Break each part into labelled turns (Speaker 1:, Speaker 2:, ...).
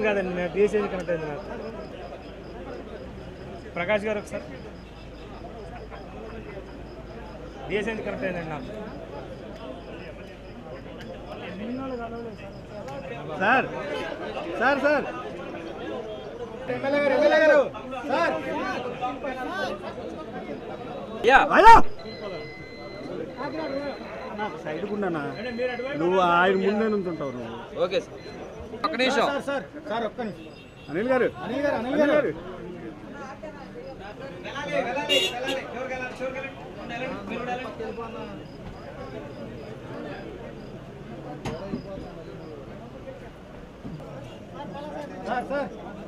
Speaker 1: కాదండి నేను DSA connect అయింది నాకు ప్రకాష్ గారు ఒకసారి డిఎస్ఏ కనెక్ట్ అయిందండి నాకు
Speaker 2: sir sir sir
Speaker 3: yeah
Speaker 2: hello నాకు సైడ్ ఉన్నానా నువ్వు ఆయన ముందే నుంచుంటావు నువ్వు
Speaker 3: ఓకే సార్ ఒక్క నిమిషం
Speaker 2: సార్ సార్ ఒక్క Anil garu Anil garu Anil garu sir sir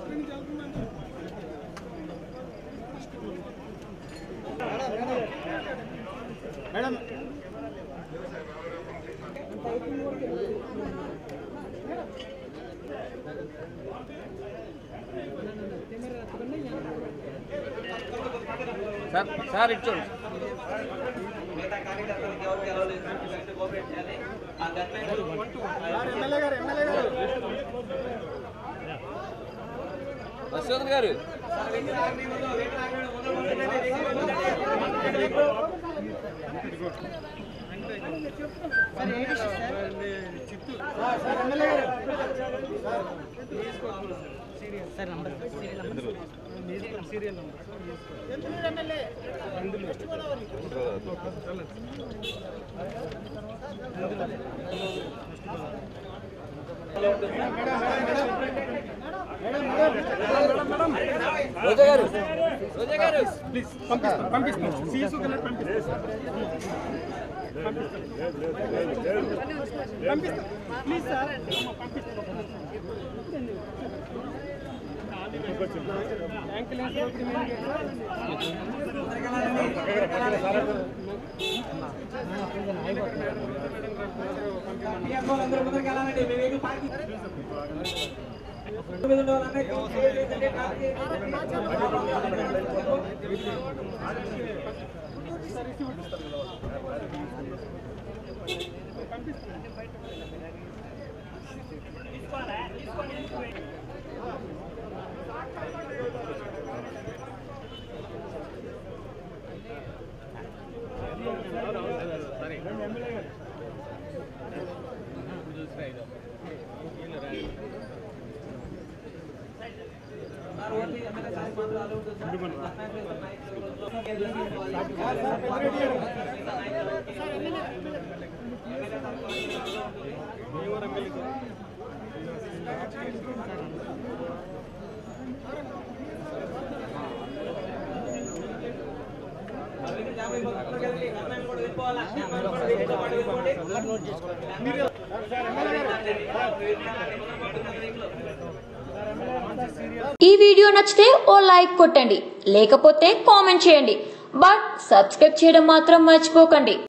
Speaker 2: madam
Speaker 3: sir sir ఇటు చూడండి
Speaker 2: ఎమ్మెల్యే గారు ఎమ్మెల్యే గారు
Speaker 3: యశోదన్ గారు
Speaker 2: సార్ ఎమ్మెల్యే గారు
Speaker 3: రోజా గారు రోజా గారు
Speaker 4: ఈ వీడియో నచ్చితే ఓ లైక్ కొట్టండి లేకపోతే కామెంట్ చేయండి బట్ సబ్స్క్రైబ్ చేయడం మాత్రం మర్చిపోకండి